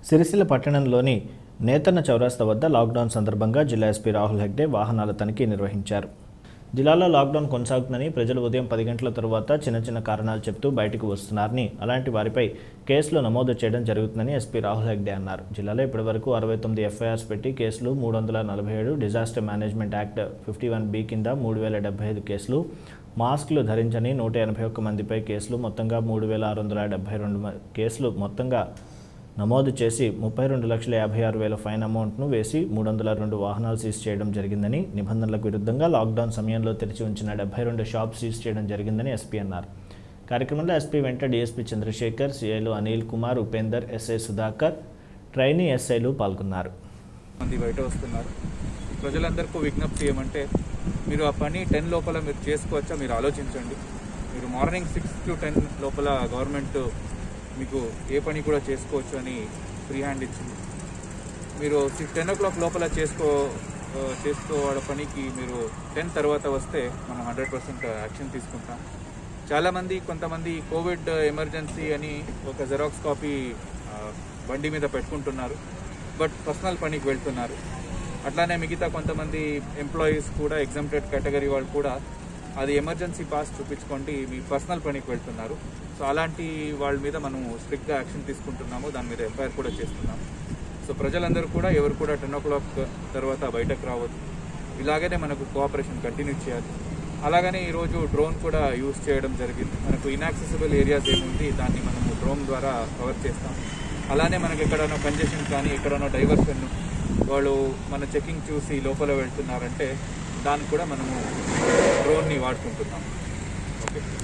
సిరిసిల్ల పట్టణంలోని నేతన్న చౌరాస్తా వద్ద లాక్డౌన్ సందర్భంగా జిల్లా ఎస్పీ రాహుల్ హెగ్డే వాహనాల తనిఖీ నిర్వహించారు జిల్లాలో లాక్డౌన్ కొనసాగుతుందని ప్రజలు ఉదయం పది గంటల తరువాత చిన్న చిన్న కారణాలు చెప్తూ బయటకు వస్తున్నారని అలాంటి వారిపై కేసులు నమోదు చేయడం జరుగుతుందని ఎస్పీ రాహుల్ హెగ్డే అన్నారు జిల్లాలో ఇప్పటివరకు అరవై తొమ్మిది ఎఫ్ఐఆర్స్ పెట్టి కేసులు మూడు వందల నలభై ఏడు disaster management act fifty one B కింద మూడు వేల డెబ్బై ఐదు కేసులు మాస్కులు ధరించని నూట ఎనభై ఒక్క మందిపై కేసులు మొత్తంగా మూడు వేల ఆరు వందల డెబ్బై రెండు మ- కేసులు మొత్తంగా నమోదు చేసి ముప్పై రెండు లక్షల యాభై ఆరు వేల ఫైన్ అమౌంట్ను వేసి మూడు వందల రెండు వాహనాలు సీజ్ చేయడం జరిగిందని నిబంధనలకు విరుద్ధంగా లాక్డౌన్ సమయంలో తెరిచి ఉంచిన డెబ్బై రెండు షాప్ సీజ్ చేయడం జరిగిందని ఎస్పీ అన్నారు కార్యక్రమంలో ఎస్పీ వెంట డీఎస్పీ చంద్రశేఖర్ సిఐలు అనిల్ కుమార్ ఉపేందర్ ఎస్ఐ సుధాకర్ ట్రైనీ ఎస్ఐలు పాల్గొన్నారు మంది బయట వస్తున్నారు ప్రజలందరికీ విజ్ఞప్తి ఏమంటే మీరు ఆ పని టెన్ లోపల మీరు చేసుకోవచ్చా మీరు ఆలోచించండి మీరు మార్నింగ్ సిక్స్ టు టెన్ లోపల గవర్నమెంట్ మీకు ఏ పని కూడా చేసుకోవచ్చు అని ఫ్రీ హ్యాండ్ ఇచ్చింది మీరు సిక్స్ టెన్ ఓ క్లాక్ లోపల చేసుకో ఆ, చేసుకోవాల పనికి మీరు టెన్ తర్వాత వస్తే మనం హండ్రెడ్ పర్సెంట్ యాక్షన్ తీసుకుంటాం చాలామంది కొంతమంది కోవిడ్ ఎమర్జెన్సీ అని ఒక జెరాక్స్ కాపీ ఆ, బండి మీద పెట్టుకుంటున్నారు బట్ పర్సనల్ పనికి వెళ్తున్నారు అట్లానే మిగతా కొంతమంది ఎంప్లాయీస్ కూడా ఎగ్జామ్టెడ్ కేటగిరీ వాళ్ళు కూడా అది ఎమర్జెన్సీ పాస్ చూపించుకోండి మీ పర్సనల్ పనికి వెళ్తున్నారు సో అలాంటి వాళ్ళ మీద మనం స్ట్రిక్ట్గా యాక్షన్ తీసుకుంటున్నాము దాని మీద ఎఫ్ఐఆర్ కూడా చేస్తున్నాము సో ప్రజలందరూ కూడా ఎవరు కూడా టెన్ ఓ క్లాక్ తర్వాత బయటకు రావద్దు ఇలాగనే మనకు కోఆపరేషన్ కంటిన్యూ చేయాలి అలాగనే ఈరోజు డ్రోన్ కూడా యూస్ చేయడం జరిగింది మనకు ఇన్యాక్సెసిబుల్ ఏరియాస్ ఏముంది దాన్ని మనము డ్రోన్ ద్వారా కవర్ చేస్తాం అలానే మనకి ఎక్కడైనా కంజెషన్ కానీ ఎక్కడైనా డైవర్షన్ వాళ్ళు మన చెకింగ్ చూసి లోపల వెళ్తున్నారంటే దానికి కూడా మనము డ్రోన్ని వాడుకుంటున్నాం ఓకే